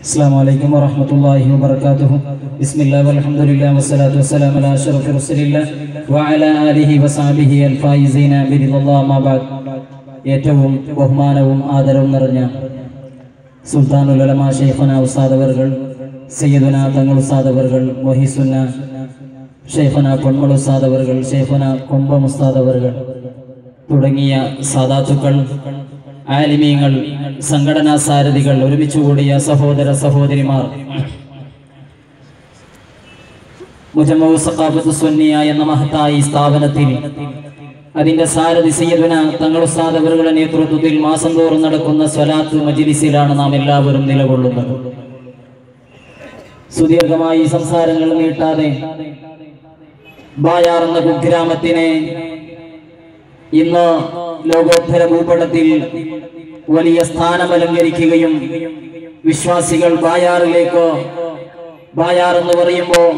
السلام عليكم ورحمة الله وبركاته بسم الله والحمد لله والصلاة والسلام على أشرف رسول الله وعلى آله وصحبه الفائزين برضا الله ما بعد ഏറ്റവും ബഹുമാനവും ആദരവും നിറഞ്ഞ സുൽത്താനുൽ ഉലമ ഷെയ്ഖുന ഉസ്താദ് അവർകൾ സയ്യിദുന തങ്ങൾ ഉസ്താദ് അവർകൾ മൊഹിസുന്ന ഷെയ്ഖുന പൊന്മൾ ഉസ്താദ് അവർകൾ ഷെയ്ഖുന കൊമ്പം ഉസ്താദ് അവർകൾ തുടങ്ങിയ സാദാത്തുക്കൾ ആലിമീങ്ങൾ സംഘടനാ സാരഥികൾ ഒരുമിച്ച് കൂടിയ സഹോദര സഹോദരിമാർ മുജമ്മു സഖാഫത്ത് സുന്നിയ എന്ന മഹത്തായ ഈ സ്ഥാപനത്തിൽ അതിന്റെ സാരഥി സയ്യദുന തങ്ങൾ ഉസ്താദ് അവരുടെ നേതൃത്വത്തിൽ മാസം തോറും നടക്കുന്ന സ്വലാത്ത് മജിലിസിലാണ് നാം എല്ലാവരും നിലകൊള്ളുന്നത് സുദീർഘമായി സംസാരങ്ങൾ നീട്ടാതെ ബായാർ എന്ന കുഗ്രാമത്തിനെ ഇന്ന് ലോകോത്തര ഭൂപടത്തിൽ വലിയ സ്ഥാനം അലങ്കരിക്കുകയും വിശ്വാസികൾ ബായാറിലേക്ക് ബായാർ എന്ന് പറയുമ്പോൾ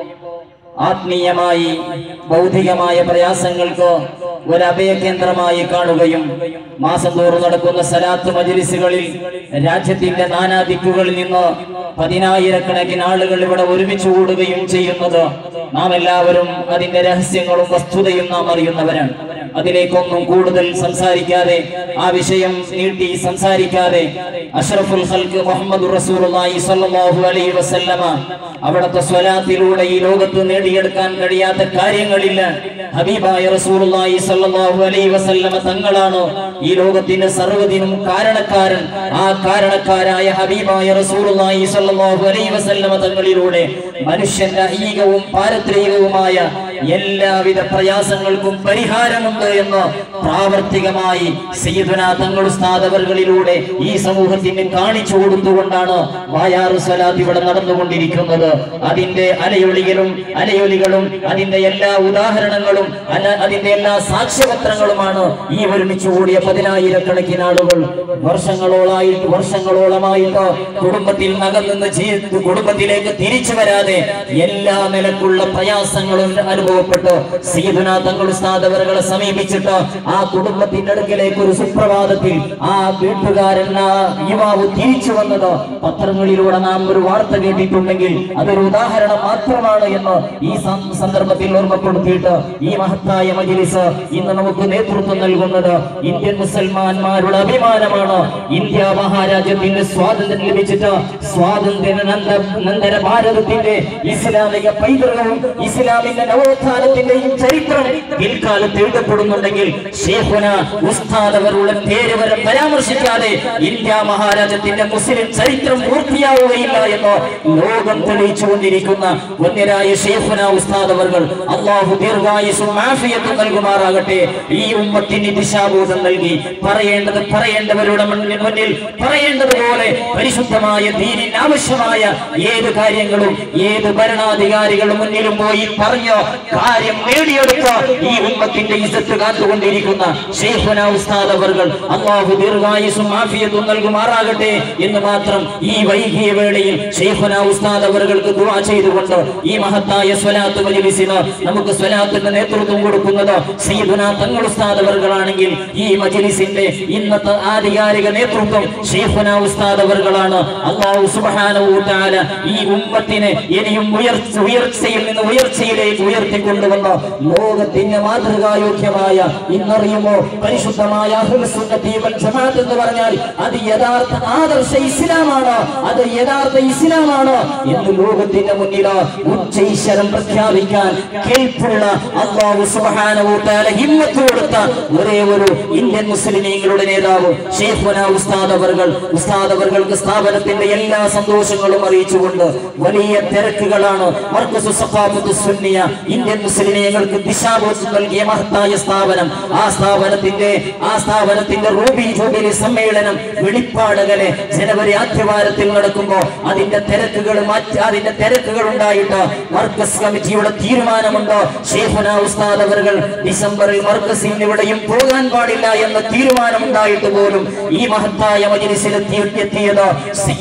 ആത്മീയമായി ഭൗതികമായ പ്രയാസങ്ങൾക്ക് ഒരു അഭയകേന്ദ്രമായി കാണുകയും മാസം തോറും നടക്കുന്ന സലാത്ത് മജിലിസുകളിൽ രാജ്യത്തിന്റെ നാനാദിക്കുകളിൽ നിന്ന് പതിനായിരക്കണക്കിന് ആളുകൾ ഇവിടെ ഒരുമിച്ച് കൂടുകയും ചെയ്യുന്നത് നാം എല്ലാവരും അതിന്റെ രഹസ്യങ്ങളും വസ്തുതയും നാം അറിയുന്നവരാണ് അതിലേക്കൊന്നും കൂടുതൽ സംസാരിക്കാതെ ആ വിഷയം നീട്ടി സംസാരിക്കാതെ അഷ്റഫുൽ ഹൽക്ക് മുഹമ്മദ് റസൂലുള്ളാഹി സ്വല്ലല്ലാഹു അലൈഹി വസല്ലമ അവിടുത്തെ സ്വലാത്തിലൂടെ ഈ ലോകത്ത് നേടിയെടുക്കാൻ കഴിയാത്ത കാര്യങ്ങളില്ല ഹബീബായ റസൂലുള്ളാഹി സ്വല്ലല്ലാഹു അലൈഹി വസല്ലമ തങ്ങളാണ് ഈ ലോകത്തിന്റെ സർവ്വതിനും കാരണക്കാരൻ ആ കാരണക്കാരായ ഹബീബായ റസൂലുള്ളാഹി സ്വല്ലല്ലാഹു അലൈഹി വസല്ലമ തങ്ങളിലൂടെ മനുഷ്യന്റെ ഐഹികവും പാരത്രികവുമായ എല്ലാവിധ പ്രയാസങ്ങൾക്കും പരിഹാരമുണ്ട് എന്ന് പ്രാവർത്തികമായി സയ്യിദുന തങ്ങൾ ഉസ്താദവറുകളിലൂടെ ഈ സമൂഹത്തിന് കാണിച്ചു കൊടുത്തുകൊണ്ടാണ് വായാറു സ്വലാത്ത് ഇവിടെ നടന്നുകൊണ്ടിരിക്കുന്നത് അതിന്റെ അലയൊളികളും അലയൊലികളും അതിന്റെ എല്ലാ ഉദാഹരണങ്ങളും അല- അതിന്റെ എല്ലാ സാക്ഷ്യപത്രങ്ങളുമാണ് ഈ ഒരുമിച്ച് കൂടിയ പതിനായിരക്കണക്കിന് ആളുകൾ വർഷങ്ങളോളായിട്ട് വർഷങ്ങളോളമായിട്ട് കുടുംബത്തിൽ നകന്നു ജീവിത കുടുംബത്തിലേക്ക് തിരിച്ചു വരാതെ എല്ലാ നിലക്കുള്ള പ്രയാസങ്ങളും അനുഭവപ്പെട്ട് സീതുന തങ്ങൾ സ്ഥാപകരെ സമീപിച്ചിട്ട് ആ കുടുംബത്തിന്റെ അടുക്കലേക്ക് ഒരു സുപ്രഭാതത്തിൽ ആ വീട്ടുകാരൻ ആ യുവാവ് തിരിച്ചു വന്നത് പത്രങ്ങളിലൂടെ നാം ഒരു വാർത്ത കേട്ടിട്ടുണ്ടെങ്കിൽ അതൊരു ഉദാഹരണം മാത്രമാണ് എന്ന് ഈ സം- സന്ദർഭത്തിൽ ഓർമ്മപ്പെടുത്തിയിട്ട് ഈ മഹത്തായ മജിലിസ് ഇന്ന് നമുക്ക് നേതൃത്വം നൽകുന്നത് ഇന്ത്യൻ മുസൽമാന്മാരുടെ അഭിമാനമാണ് ഇന്ത്യ മഹാരാജ്യത്തിന് സ്വാതന്ത്ര്യം ലഭിച്ചിട്ട് സ്വാതന്ത്ര്യ നന്ദ- നന്ദന ഭാരതത്തിന്റെ ഇസ്ലാമിക പൈതൃകവും ഇസ്ലാമിന്റെ നവോത്ഥാനത്തിന്റെയും ചരിത്രം പിൽക്കാലത്ത് എഴുതപ്പെടുന്നുണ്ടെങ്കിൽ ഷേഖുന ഉസ്താദ് അവരുടെ പേര് വരെ പരാമർശിക്കാതെ ഇന്ത്യ മഹാരാജ്യത്തിന്റെ മുസ്ലിം ചരിത്രം പൂർത്തിയാവുകയില്ല എന്ന് ലോകം തെളിയിച്ചുകൊണ്ടിരിക്കുന്ന വന്യരായ ഷേഖുന ഉസ്താദ് അവർ അള്ളാഹു ദീർഘായുസും ആഫിയത്തും നൽകുമാറാകട്ടെ ഈ ഉമ്മത്തിന് ദിശാബോധം നൽകി പറയേണ്ടത് പറയേണ്ടവരുടെ മുന്നിൽ മുന്നിൽ പറയേണ്ടതുപോലെ പരിശുദ്ധമായ ദീനിന് ആവശ്യമായ ഏത് കാര്യങ്ങളും ഏത് ഭരണാധികാരികളുടെ മുന്നിലും പോയി പറഞ്ഞ് കാര്യം നേടിയെടുത്ത ഈ ഉമ്മത്തിന്റെ ഇസത്ത് കാത്തുകൊണ്ടിരിക്കുന്ന ഷെയ്ഖുന ഉസ്താദ് അവർകൾ അള്ളാഹു ദീർഘായുസും ആഫിയത്തും നൽകുമാറാകട്ടെ എന്ന് മാത്രം ഈ വൈകിയ വേളയിൽ ഷെയ്ഖുന ഉസ്താദ് അവർക്ക് ദുആ ചെയ്തുകൊണ്ട് ഈ മഹത്തായ സ്വലാത്ത് മജ്ലിസിന് നമുക്ക് സ്വലാത്തിന്റെ നേതൃത്വം കൊടുക്കുന്നത് സയ്യിദുന തങ്ങൾ ഉസ്താദ് അവർകളാണെങ്കിൽ ഈ മജ്ലിസിന്റെ ഇന്നത്തെ ആധികാരിക നേതൃത്വം ഷെയ്ഖുന ഉസ്താദ് അവർകളാണ് അള്ളാഹു സുബ്ഹാനഹു വ തആല ഈ ഉമ്മത്തിനെ ഇനിയും ഉയർച്ച ഉയർച്ചയിൽ നിന്ന് ഉയർച്ചയിലേക്ക് ഉയർത്തിക്കൊണ്ടുവന്ന ലോകത്തിന്റെ മാതൃകായോഗ്യമായ ഇന്നറിയുമോ പരിശുദ്ധമായ അഹ്ലുസ് സുന്നത്തി വൽ ജമാഅത്ത് എന്ന് പറഞ്ഞാൽ അത് യഥാർത്ഥ ആദർശ ഇസ്ലാമാണ് അത് യഥാർത്ഥ ഇസ്ലാമാണ് എന്ന് ലോകത്തിന്റെ മുന്നിൽ ഉച്ചൈശ്വരം പ്രഖ്യാപിക്കാൻ കേൾപ്പുള്ള അള്ളാഹു സുബ്ഹാനഹു വ തആല ഹിമ്മത്ത് കൊടുത്ത ഒരേ ഒരു ഇന്ത്യൻ മുസ്ലിമീങ്ങളുടെ നേതാവ് ഷെയ്ഖുന ഉസ്താദ് അവർകൾ ഉസ്താദ് അവർക്ക് സ്ഥാപനത്തിന്റെ എല്ലാ സന്തോഷങ്ങളും അറിയിച്ചുകൊണ്ട് വലിയ തിരക്കുകളാണ് മർക്കസു സഖാഫത്തു സുന്നിയ ഇന്ത്യൻ മുസ്ലിമീങ്ങൾക്ക് ദിശാബോധം നൽകിയ മഹത്തായ സ്ഥാപനം ആ സ്ഥാപനത്തിന്റെ ആ സ്ഥാപനത്തിന്റെ റൂബി ജൂബിലി സമ്മേളനം വെളിപ്പാടുകളെ ജനുവരി ആദ്യവാരത്തിൽ നടക്കുമ്പോൾ അതിന്റെ തിരക്കുകൾ മാറ്റി അതിന്റെ തിരക്കുകൾ ഉണ്ടായിട്ട് മർക്കസ് കമ്മിറ്റിയുടെ തീരുമാനമുണ്ട് ഷേഖുന ഉസ്താദ് അവർകൾ ഡിസംബറിൽ മർക്കസിൽ എവിടെയും പോകാൻ പാടില്ല എന്ന തീരുമാനമുണ്ടായിട്ട് പോലും ഈ മഹത്തായ മജിലിസിൽ എത്തിയത് സയ്യിദുന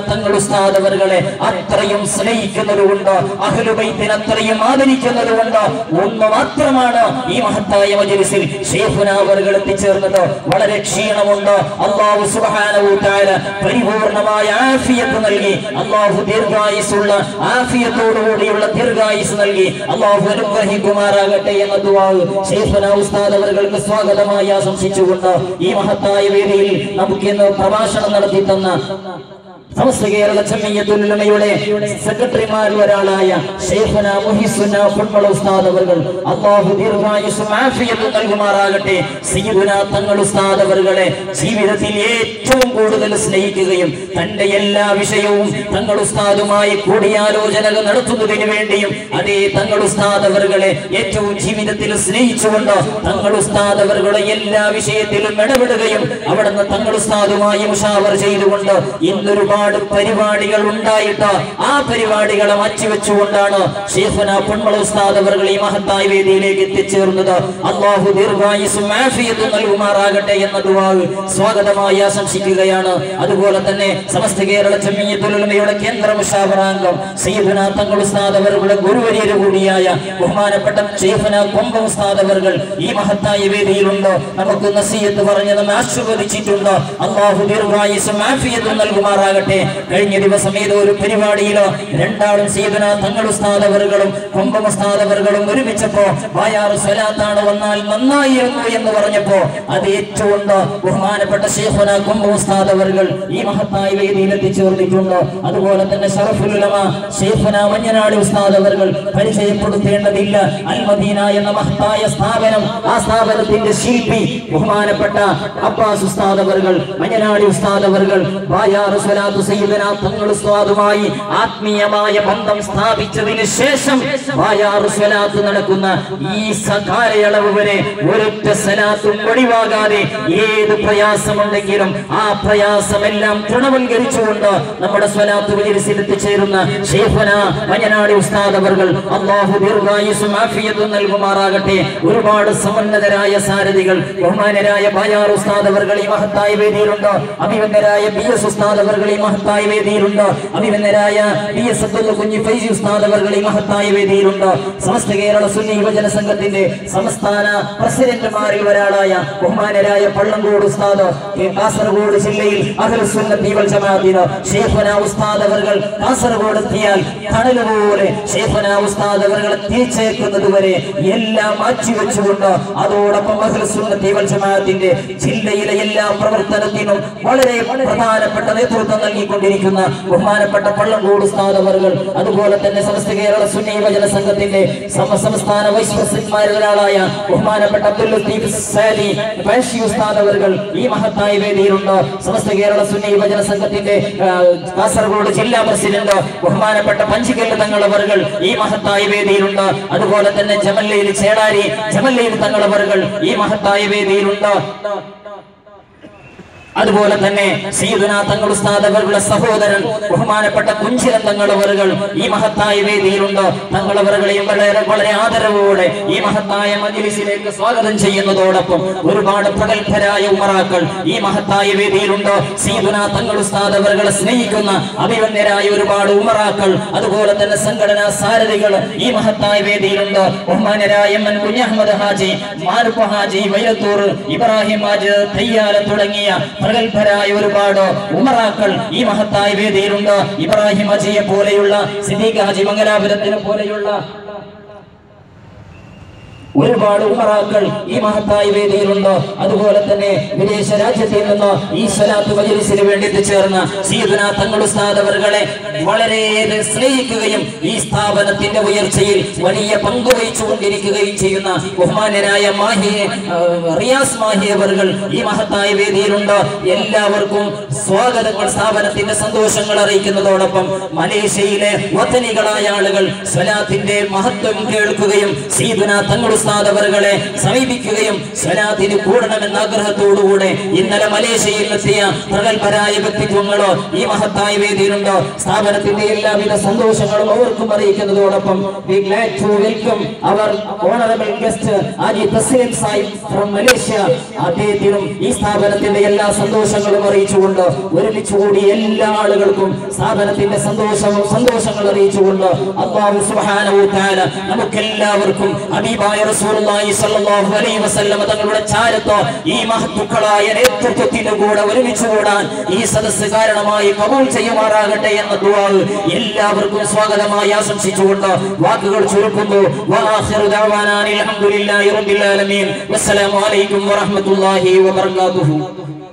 തങ്ങൾ ഉസ്താദ് അവരുകളെ അത്രയും സ്നേഹിക്കുന്നത് കൊണ്ട് അഹ്ലുബൈത്തിനെ അത്രയും ആദരിക്കുന്നത് കൊണ്ട് ഒന്ന് മാത്രമാണ് ഈ മഹത്തായ മജലിസിൽ ഷേഖുന അവറുകൾ എത്തിച്ചേർന്നത് വളരെ ക്ഷീണമുണ്ട് അള്ളാഹു സുബ്ഹാനഹു തആല പരിപൂർണമായ ആഫിയത്ത് നൽകി അള്ളാഹു ദീർഘായുസുള്ള ആഫിയത്തോടുകൂടിയുള്ള ദീർഘായുസ് നൽകി അള്ളാഹു അനുഗ്രഹിക്കുമാറാകട്ടെ എന്ന ദുആ ഷേഖുന ഉസ്താദ് അവർക്ക് സ്വാഗതമായി ആശംസിച്ചുകൊണ്ട് ഈ മഹത്തായ വേദിയിൽ നമുക്ക് ഇന്ന് പ്രഭാഷണം നടത്തി തന്ന സമസ്ത കേരള ജമിയത്തുലമയുടെ സെക്രട്ടറിമാരിൽ ഒരാളായ ഷെയ്ഖുന മുഹിസുന ഫുട്ബോൾ ഉസ്താദ് അവർകൾ അല്ലാഹു ദീർഘായുസ്സും ആഫിയത്തും നൽകുമാറാകട്ടെ സയ്യിദുന തങ്ങൾ ഉസ്താദ് അവർകളെ ജീവിതത്തിൽ ഏറ്റവും കൂടുതൽ സ്നേഹിക്കുകയും തന്റെ എല്ലാ വിഷയവും തങ്ങൾ ഉസ്താദുമായി കൂടിയാലോചനകൾ നടത്തുന്നതിന് വേണ്ടിയും അതേ തങ്ങൾ ഉസ്താദ് അവർകളെ ഏറ്റവും ജീവിതത്തിൽ സ്നേഹിച്ചുകൊണ്ട് തങ്ങൾ ഉസ്താദ് അവരുടെ എല്ലാ വിഷയത്തിലും ഇടപെടുകയും അവിടുന്ന് തങ്ങൾ ഉസ്താദുമായി മുഷാവർ ചെയ്തുകൊണ്ട് ഇന്നൊരുപാട് പരിപാടികൾ ഉണ്ടായിട്ട് ആ പരിപാടികളെ മാറ്റിവെച്ചുകൊണ്ടാണ് ഷെയ്ഖുന പൊന്മള ഉസ്താദ് അവർ ഈ മഹത്തായ വേദിയിലേക്ക് എത്തിച്ചേർന്നത് അള്ളാഹു ദീർഘായുസും ആഫിയത്തും നൽകുമാറാകട്ടെ എന്ന ദുആ സ്വാഗതമായി ആശംസിക്കുകയാണ് അതുപോലെ തന്നെ സമസ്ത കേരള ജമിയത്തുലമയുടെ കേന്ദ്ര മുഷാവറാംഗം സയ്യിദുന തങ്ങൾ ഉസ്താദ് അവരുടെ ഗുരുവര്യര് കൂടിയായ ബഹുമാനപ്പെട്ട ഷെയ്ഖുന കൊമ്പ ഉസ്താദ് അവർ ഈ മഹത്തായ വേദിയിലുണ്ട് നമുക്ക് നസീയത്ത് പറഞ്ഞ് നമ്മെ ആശീർവദിച്ചിട്ടുണ്ട് അള്ളാഹു ദീർഘായുസും ആഫിയത്തും നൽകുമാറാകട്ടെ കഴിഞ്ഞ ദിവസം ഏതോ ഒരു പരിപാടിയിലോ രണ്ടാളും സീതന തങ്ങൾ ഉസ്താദവറുകളും കൊമ്പം ഉസ്താദവറുകളും ഒരുമിച്ചപ്പോ വായാറ് സ്വലാത്താണ് വന്നാൽ നന്നായിരുന്നു എന്ന് പറഞ്ഞപ്പോ അത് ഏറ്റുകൊണ്ട് ബഹുമാനപ്പെട്ട ഷേഖുന കൊമ്പം ഉസ്താദവറുകൾ ഈ മഹത്തായ വേദിയിൽ എത്തിച്ചേർന്നിട്ടുണ്ട് അതുപോലെ തന്നെ ഷറഫുലുലമ ഷേഖുന മഞ്ഞനാട് ഉസ്താദവറുകൾ പരിചയപ്പെടുത്തേണ്ടതില്ല അൽമദീന എന്ന മഹത്തായ സ്ഥാപനം ആ സ്ഥാപനത്തിന്റെ ശില്പി ബഹുമാനപ്പെട്ട അബ്ബാസ് ഉസ്താദവറുകൾ മഞ്ഞനാടി ഉസ്താദവറുകൾ വായാറ് സ്വലാത്തു സയ്യിദന തങ്ങൾ ഉസ്താദുമായി ആത്മീയമായ ബന്ധം സ്ഥാപിച്ചതിന് ശേഷം വായാറ് സ്വലാത്ത് നടക്കുന്ന ഈ സ- കാലയളവ് വരെ ഒരൊറ്റ സലാത്തും ഒഴിവാകാതെ ഏത് പ്രയാസമുണ്ടെങ്കിലും ആ പ്രയാസമെല്ലാം തൃണവൽക്കരിച്ചുകൊണ്ട് നമ്മുടെ സ്വലാത്ത് മജ്ലിസിൽ എത്തിച്ചേരുന്ന ഷേഖന മഞ്ഞനാടി ഉസ്താദ് അവർകൾ അള്ളാഹു ദീർഘായുസും ആഫിയത്തും നൽകുമാറാകട്ടെ ഒരുപാട് സമുന്നതരായ സാരഥികൾ ബഹുമാനരായ ബായാർ ഉസ്താദ് അവർകൾ ഈ മഹത്തായ വേദിയിലുണ്ട് അഭിമന്യരായ ബി എസ് ഉസ്താദ് അവർകൾ ഈ മഹത്തായ വേദിയിലുണ്ട് അഭിമന്യരായ ബി എസ് അബ്ദുള്ള കുഞ്ഞി ഫൈസി ഉസ്താദ് അവർകൾ ഈ മഹത്തായ വേദിയിലുണ്ട് സമസ്ത കേരള സുന്നി യുവജന സംഘത്തിന്റെ സംസ്ഥാന പ്രസിഡന്റുമാരിൽ ഒരാളായ ബഹുമാനരായ പള്ളങ്കോട് ഉസ്താദ് ഈ കാസർഗോഡ് ജില്ലയിൽ അഹ്ലുസുന്നത്തി വൽ ജമാഅത്തിന് ഷേഖുന ഉസ്താദ് അവർകൾ കാസർഗോഡ് എത്തിയാൽ തണല് പോലെ ഷേഖുന ഉസ്താദ് അവർകളെ തിരിച്ചേക്കുന്നത് വരെ എല്ലാം മാറ്റിവെച്ചുകൊണ്ട് അതോടൊപ്പം അഹ്ലുസുന്നത്തി വൽ ജമാഅത്തിന്റെ ജില്ലയിലെ എല്ലാ പ്രവർത്തനത്തിനും വളരെ പ്രധാനപ്പെട്ട നേതൃത്വം നൽകിക്കൊണ്ടിരിക്കുന്ന ബഹുമാനപ്പെട്ട പള്ളങ്കോട് ഉസ്താദ് അവർകൾ അതുപോലെ തന്നെ സമസ്ത കേരള സുന്നി യുവജന സംഘത്തിന്റെ സമ- സംസ്ഥാന വൈസ് പ്രസിഡന്റ്മാരിൽ ഒരാളായ ബഹുമാനപ്പെട്ട അബ്ദുൽ ലത്തീഫ് സാലി ബാഷി ഉസ്താദ് അവർകൾ ഈ മഹത്തായ വേദിയിലുണ്ട് സമസ്ത കേരള സുന്നി യുവജന സംഘത്തിന്റെ ആ, കാസർഗോഡ് ജില്ലാ പ്രസിഡന്റ് ബഹുമാനപ്പെട്ട പഞ്ചിക്കല്ല് തങ്ങൾ അവർകൾ ഈ മഹത്തായ വേദിയിലുണ്ട് അതുപോലെ തന്നെ ജമല്ലയിൽ ചേടാരി ജമല്ലയിൽ തങ്ങൾ അവർകൾ ഈ മഹത്തായ വേദിയിലുണ്ട് അതുപോലെ തന്നെ സീദുന തങ്ങൾ ഉസ്താദ് അവരുടെ സഹോദരൻ ബഹുമാനപ്പെട്ട കുഞ്ചിരൻ തങ്ങൾ അവറുകൾ ഈ മഹത്തായ വേദിയിലുണ്ട് തങ്ങൾ അവരുകളെയും വളരെ വളരെ ആദരവോടെ ഈ മഹത്തായ മജിലിസിലേക്ക് സ്വാഗതം ചെയ്യുന്നതോടൊപ്പം ഒരുപാട് പ്രഗത്ഭരായ ഉമറാക്കൾ ഈ മഹത്തായ വേദിയിലുണ്ട് സീദുന തങ്ങൾ ഉസ്താദ് അവരുകളെ സ്നേഹിക്കുന്ന അഭിമന്യരായ ഒരുപാട് ഉമറാക്കൾ അതുപോലെ തന്നെ സംഘടനാ സാരഥികൾ ഈ മഹത്തായ വേദിയിലുണ്ട് ബഹുമാനരായ എം എൻ കുഞ്ഞഹമ്മദ് ഹാജി മാരുപ്പ ഹാജി വൈലത്തൂർ ഇബ്രാഹിം ഹാജ് തയ്യാല തുടങ്ങിയ പ്രഗത്ഭരായ ഒരുപാട് ഉമറാക്കൾ ഈ മഹത്തായ വേദിയിലുണ്ട് ഇബ്രാഹിം ഹാജിയെ പോലെയുള്ള സിദ്ദീഖ് ഹാജി മംഗലാപുരത്തിനെ പോലെയുള്ള ഒരുപാട് ഉമറാക്കൾ ഈ മഹത്തായ വേദിയിലുണ്ട് അതുപോലെ തന്നെ വിദേശ രാജ്യത്തിൽ നിന്ന് ഈ സ്വലാത്ത് മജ്ലിസിന് വേണ്ടി എത്തിച്ചേർന്ന സീദുന തങ്ങൾ ഉസ്താദ് അവരുകളെ വളരെയേറെ സ്നേഹിക്കുകയും ഈ സ്ഥാപനത്തിന്റെ ഉയർച്ചയിൽ വലിയ പങ്ക് വഹിച്ചുകൊണ്ടിരിക്കുകയും ചെയ്യുന്ന ബഹുമാനരായ മാഹി ആ, റിയാസ് മാഹി അവറുകൾ ഈ മഹത്തായ വേദിയിലുണ്ട് എല്ലാവർക്കും സ്വാഗതങ്ങൾ സ്ഥാപനത്തിന്റെ സന്തോഷങ്ങൾ അറിയിക്കുന്നതോടൊപ്പം മലേഷ്യയിലെ വതനികളായ ആളുകൾ സ്വലാത്തിന്റെ മഹത്വം കേൾക്കുകയും സീദുന തങ്ങൾ ഉസ്താദ് ഉസ്താദ് അവറുകളെ സമീപിക്കുകയും സ്വലാത്തിന് കൂടണമെന്ന ആഗ്രഹത്തോടുകൂടെ ഇന്നലെ മലേഷ്യയിൽ എത്തിയ പ്രഗത്ഭരായ വ്യക്തിത്വങ്ങളോ ഈ മഹത്തായ വേദിയിലുണ്ടോ സ്ഥാപനത്തിന്റെ എല്ലാവിധ സന്തോഷങ്ങളും അവർക്കും അറിയിക്കുന്നതോടൊപ്പം we glad to welcome our honorable guest Haji Thasleem Sahib from Malaysia അദ്ദേഹത്തിനും ഈ സ്ഥാപനത്തിന്റെ എല്ലാ സന്തോഷങ്ങളും അറിയിച്ചുകൊണ്ട് ഒരുമിച്ച് കൂടി എല്ലാ ആളുകൾക്കും സ്ഥാപനത്തിന്റെ സന്തോഷവും സന്തോഷങ്ങൾ അറിയിച്ചുകൊണ്ട് അള്ളാഹു സുബ്ഹാനഹു തആല നമുക്കെല്ലാവർക്കും ഹബീബായ റസൂലുള്ളാഹി സ്വല്ലല്ലാഹു അലൈഹി വസല്ലം തങ്ങളുടെ ചാരത്തോ ഈ മഹത്തുക്കളായ നേതൃത്വത്തിന്റെ കൂടെ ഒരുമിച്ച് കൂടാൻ ഈ സദസ്സ് കാരണമായി കബൂൽ ചെയ്യുമാറാകട്ടെ എന്ന ദുആ എല്ലാവർക്കും സ്വാഗതമായി ആശംസിച്ചുകൊണ്ട് വാക്കുകൾ ചുരുക്കുന്നു വആഖിറു ദഅവാനാ അൽഹംദുലില്ലാഹി റബ്ബിൽ ആലമീൻ വസ്സലാമു അലൈക്കും വറഹ്മത്തുള്ളാഹി വബറകാതുഹു